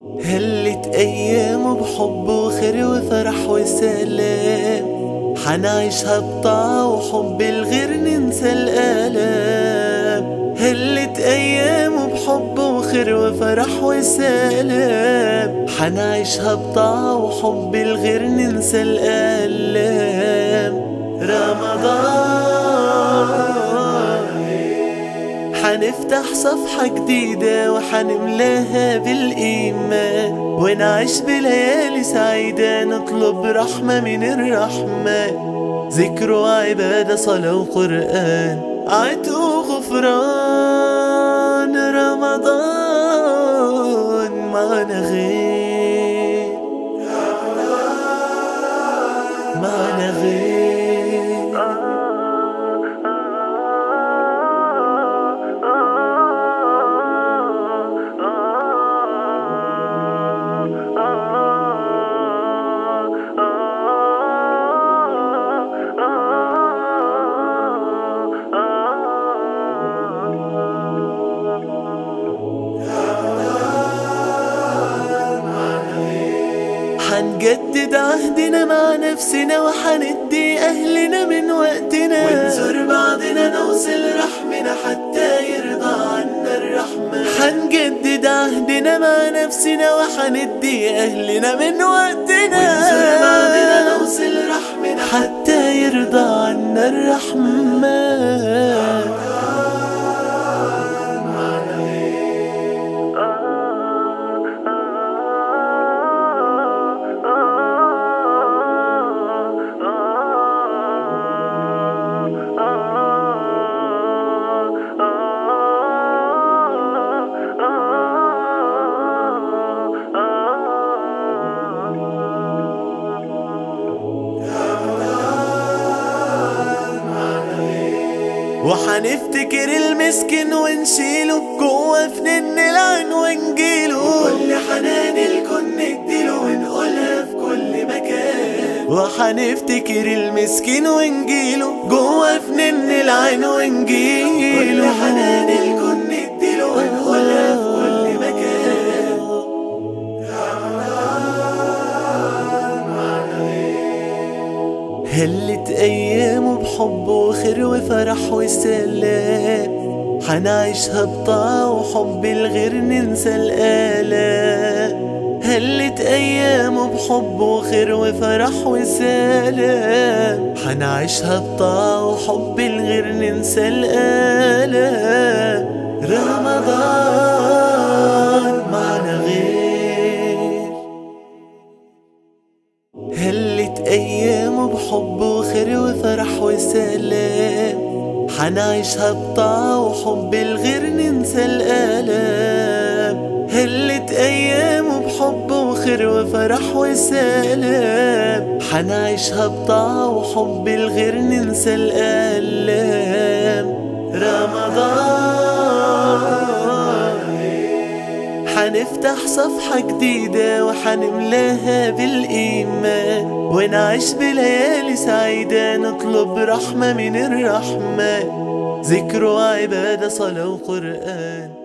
هلت أيام بحب وخير وفرح وسلام حنعيشها بطاعة وحب الغير ننسى الآلام هلت أيام بحب وخير وفرح وسلام حنعيشها بطاعة وحب الغير ننسى الآلام رمضان حنفتح صفحة جديدة وحنملاها بالإيمان ونعيش بليالي سعيدة نطلب رحمة من الرحمن ذكر وعبادة صلاة وقرآن عتق وغفران رمضان معنا غير معنا غير حنجدد عهدنا مع نفسنا وحندي أهلنا من وقتنا ونزور بعضنا نوصل رحمنا حتى يرضى عنا الرحمن حنجدد عهدنا مع نفسنا وحندي أهلنا من وقتنا ونزور بعضنا نوصل رحمنا حتى يرضى عنا الرحمن وحنفتكر المسكن ونشيله جوه فنن العين ونجيله وكل حنان الكون نديله ونقولها في كل مكان وحنفتكر المسكين ونجيله جوه فنن العين ونجيله كل حنان الكون نديله ونقولها في كل مكان هلت أيام بحب وخير وفرح وسلام حنعيشها بطاعة وحب الغير ننسى الآلام هلت أيام بحب وخير وفرح وسلام حنعيشها بطاعة وحب الغير ننسى الآلام رمضان معنا غير هلت أيام بحب وخير وفرح وسلام حنعيشها بطاعة وحب الغير ننسى الآلام هلت أيام بحب وخير وفرح وسلام حنعيشها بطاعة وحب الغير ننسى الآلام رمضان حنفتح صفحة جديدة وحنملاها بالإيمان ونعيش بليالي سعيدة نطلب رحمة من الرحمن ذكر وعبادة صلاة وقرآن